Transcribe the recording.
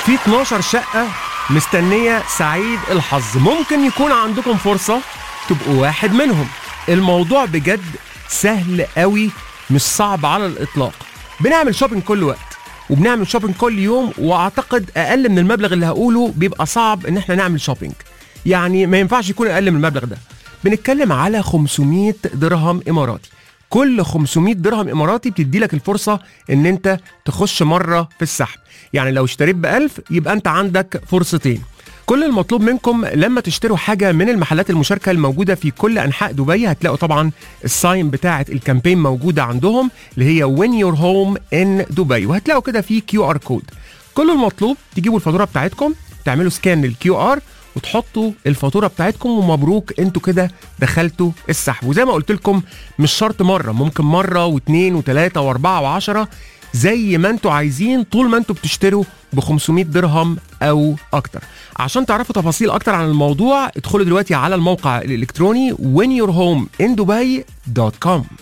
في 12 شقة مستنية سعيد الحظ ممكن يكون عندكم فرصة تبقوا واحد منهم الموضوع بجد سهل قوي مش صعب على الإطلاق بنعمل شوبينج كل وقت وبنعمل شوبينج كل يوم واعتقد اقل من المبلغ اللي هقوله بيبقى صعب ان احنا نعمل شوبينج يعني ما ينفعش يكون اقل من المبلغ ده بنتكلم على 500 درهم اماراتي كل 500 درهم اماراتي بتدي لك الفرصه ان انت تخش مره في السحب يعني لو اشتريت ب 1000 يبقى انت عندك فرصتين كل المطلوب منكم لما تشتروا حاجه من المحلات المشاركه الموجوده في كل انحاء دبي هتلاقوا طبعا الساين بتاعه الكامبين موجوده عندهم اللي هي وين يور هوم ان دبي وهتلاقوا كده في كيو ار كود كل المطلوب تجيبوا الفاتوره بتاعتكم تعملوا سكان للكيو ار وتحطوا الفاتوره بتاعتكم ومبروك انتوا كده دخلتوا السحب وزي ما قلت لكم مش شرط مره ممكن مره واثنين وثلاثه واربعه وعشره زي ما انتوا عايزين طول ما انتوا بتشتروا ب 500 درهم او اكتر عشان تعرفوا تفاصيل اكتر عن الموضوع ادخلوا دلوقتي على الموقع الالكتروني whenyourhomeindubai.com